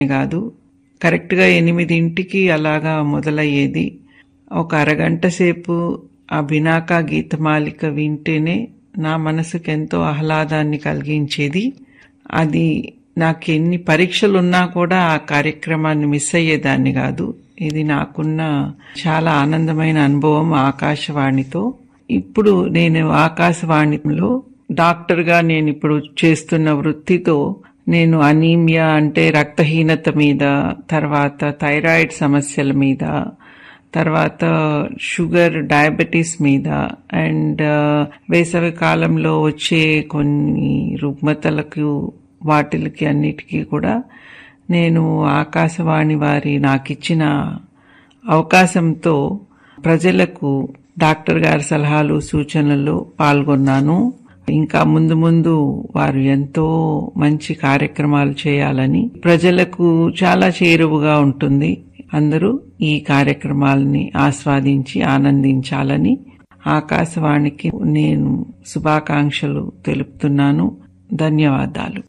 కాదు కరెక్ట్గా ఎనిమిదింటికి అలాగా మొదలయ్యేది ఒక అరగంట సేపు ఆ బినాకా గీతమాలిక వింటేనే నా మనసుకు ఎంతో ఆహ్లాదాన్ని కలిగించేది అది నాకు ఎన్ని పరీక్షలు ఉన్నా కూడా ఆ కార్యక్రమాన్ని మిస్ అయ్యేదాన్ని కాదు ఇది నాకున్న చాలా ఆనందమైన అనుభవం ఆకాశవాణితో ఇప్పుడు నేను ఆకాశవాణిలో డాక్టర్గా నేను ఇప్పుడు చేస్తున్న వృత్తితో నేను అనీమియా అంటే రక్తహీనత మీద తర్వాత థైరాయిడ్ సమస్యల మీద తర్వాత షుగర్ డయాబెటీస్ మీద అండ్ వేసవి కాలంలో వచ్చే కొన్ని రుగ్మతలకు వాటిలకి అన్నిటికీ కూడా నేను ఆకాశవాణి వారి నాకిచ్చిన అవకాశంతో ప్రజలకు డాక్టర్ గారి సలహాలు సూచనలు పాల్గొన్నాను ఇంకా ముందు ముందు వారు ఎంతో మంచి కార్యక్రమాలు చేయాలని ప్రజలకు చాలా చేరువుగా ఉంటుంది అందరూ ఈ కార్యక్రమాలని ఆస్వాదించి ఆనందించాలని ఆకాశవాణికి నేను శుభాకాంక్షలు తెలుపుతున్నాను ధన్యవాదాలు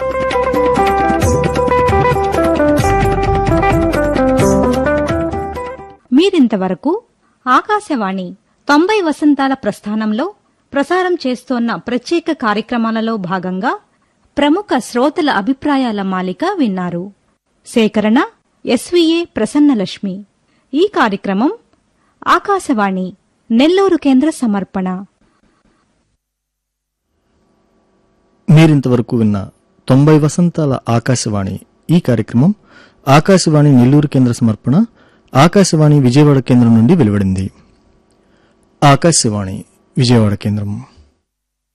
మీరింతవరకు ఆకాశవాణి తొంభై వసంతాల ప్రస్థానంలో ప్రసారం చేస్తోన్న ప్రత్యేక కార్యక్రమాలలో భాగంగా ప్రముఖ శ్రోతల అభిప్రాయాల మాలిక విన్నారు సేకరణ ఎస్వీఏ ప్రసన్నలక్ష్మి ఈ కార్యక్రమం ఆకాశవాణి నెల్లూరు కేంద్ర సమర్పణ మీరింతవరకు విన్న తొంభై వసంతాల ఆకాశవాణి ఈ కార్యక్రమం ఆకాశవాణి నెల్లూరు కేంద్ర సమర్పణ ఆకాశవాణి విజయవాడ కేంద్రం నుండి వెలువడింది ఆకాశవాణి విజయవాడ కేంద్రం